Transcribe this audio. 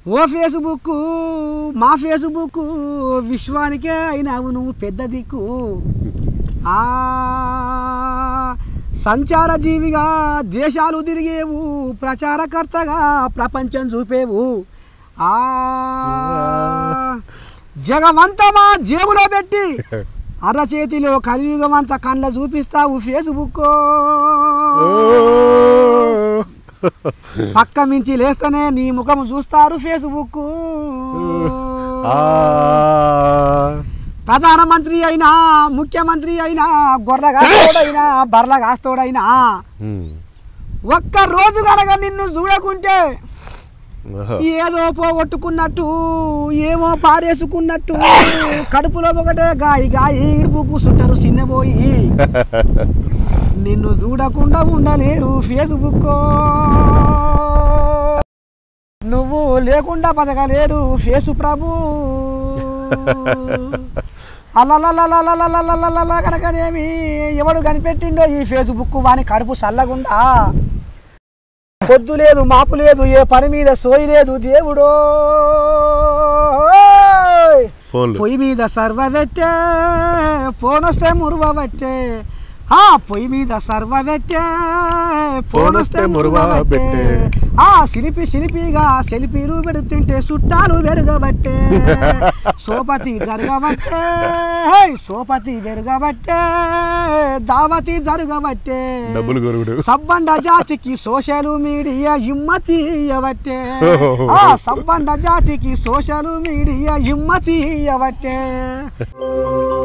ఓ Facebook మా Facebook విశ్వానికే అయినావు నువ్వు పెద్ద దిక్కు ఆ సంచార జీవిగా దేశాలు తిరిగేవు ప్రచారకర్తగా ప్రపంచం చూపేవు ఆ జగమంతా మా జేబులో పెట్టి అరచేతిలో కలియుగం అంతా కండ్ల చూపిస్తావు ఫేస్బుక్ పక్క మించి లేస్తేనే నీ ముఖం చూస్తారు ఫేస్బుక్ ఆ. ప్రధానమంత్రి అయినా ముఖ్యమంత్రి అయినా గొర్రె కాస్తోడైనా బర్ల కాస్తోడైనా ఉమ్. ఒక్క రోజు కనుక నిన్ను చూడకుంటే ఓహో. ఏదో పోగొట్టుకున్నట్టు ఏమో పారేసుకున్నట్టు కడుపులో ఒకటే గాయి గాయి ఇడుపు కూర్చుంటారు చిన్నబోయి నిన్ను చూడకుండా ఉండలేరు ఫేస్బుక్ నువ్వు లేకుండా బతకలేరు ఫేసు ప్రభు అల్లలలలలలలలలలల కనుకనేమి ఎవడు కనిపెట్టిండో ఈ ఫేస్బుక్ వాని కడుపు చల్లగుండా పొద్దు లేదు మాపు లేదు ఏ పని మీద సోయి లేదు దేవుడో ఫోన్లు పొయ్యి మీద సర్వ పెట్టే పోనొస్తే మురువ పెట్టే ఆ పొయ్యి మీద సర్వ పెట్టే పోనొస్తే మురువ పెట్టే ఆ సిలిపి సిలిపిగా సెలిపిలు పెడుతుంటే చుట్టాలు పెరగబట్టే సోపతి జరగబట్టే హే, సోపతి పెరగబట్టే దావతి జరగబట్టే డబ్బులు కొరుగుడు సబ్బండ జాతికి సోషల్ మీడియా హిమ్మతి ఇయ్యబట్టే ఆ సబ్బండ జాతికి సోషల్ మీడియా హిమ్మతి ఇయ్యబట్టే